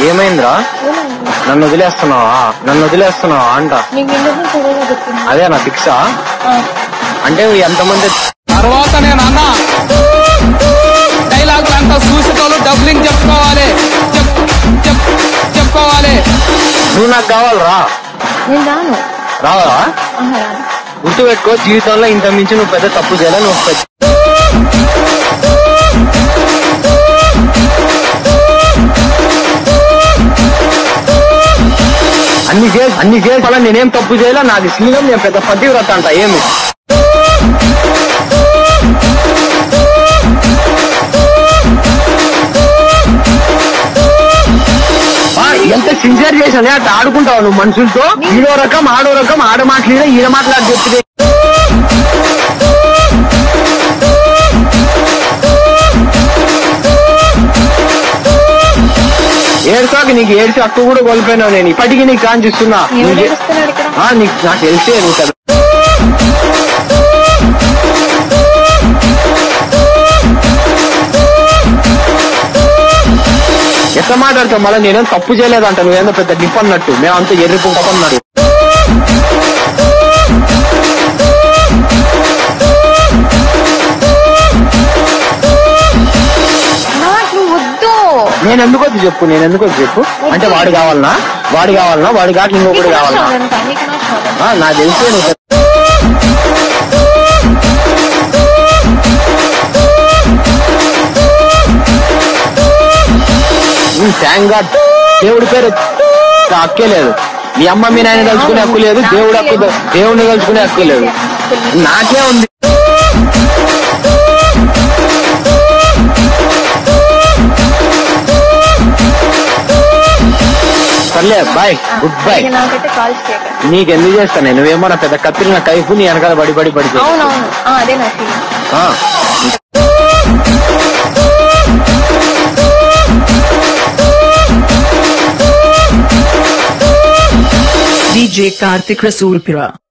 ఏమైందిరా ఏమైంది నన్ను వదిలేస్తున్నావా నన్ను వదిలేస్తున్నావా అంట నీకు ఇంటర్వ్యూ చదవగా చెప్పింది అదే నా ఫిక్సా అంటే ఎంతమంది తర్వాత నేను అన్న డైలాగ్ అంతా చూసేటోళ్ళు డబ్లింగ్ చెప్పుకోవాలి చెప్ చెప్ చెప్పుకోవాలి నువ్వు నాకు కావాలరా నేను రాను రావా ఆహా రాను గుర్తుపెట్టుకో జీవితంలో ఇంత మించి నువ్వు పెద్ద తప్పు చేయాలి నువ్వు పెద్ద- అన్ని చేసి అన్ని చేసి అలా నేనేం తప్పు చేయాలో నాది సింగం నేను పెద్ద పతివ్రత అంట ఏమి ఆ, ఎంత సిన్సియర్ చేసానే అట్లా ఆడుకుంటావు నువ్వు మనుషులతో ఈడో రకం ఆడో రకం ఆడ మాట్లాడే ఈడ మాట్లాడి చెప్తే ఏడ్చాక నీకు ఏడ్చి హక్కు కూడా కోల్పోయినావు నేను ఇప్పటికీ నీకు కాంచిస్తున్నా ఎవరు నువ్వు చే- ఏడుస్తున్నాడు ఇక్కడ ఆ, నీకు నాకు తెలిసే నువ్వు కదా ఎట్లా మాట్లాడతావు మళ్ళీ నేనేం తప్పు చేయలేదంట నువ్వేందో పెద్ద డిప్ అన్నట్టు మేమంతా ఎర్రి పుంకమన్నాడు నాకు వద్దు నేను ఎందుకు వద్దు చెప్పు నేను ఎందుకు వద్దు చెప్పు అంటే వాడు కావాలనా వాడు కావాలనా వాడి కాక ఇంకొకటి నీకు నా కావాలనా చాలంట నీకు నా చాలంట ఆ, నాకు తెలిసే నువ్వు పెద్ద- థ్యాంక్ గాడ్ దేవుడి పేరు హక్కే లేదు మీ అమ్మ మీ నాయన కలుసుకునే హక్కు లేదు దేవుడు హక్కు దేవుడిని కలుసుకునే హక్కు లేదు నాకే ఉంది సర్లే బాయ్ గుడ్ బై ఇక నాకైతే కాల్ చేయకండి నీకెందుకు చేస్తాను నువ్వేమన్నా పెద్ద కత్తిరిన కైపు నీ వెనకాల బడి బడి పడి చేయి. అవునవును ఆ, అదే నా ఫీలింగ్ ఆ. DJ Karthik Rasulpura.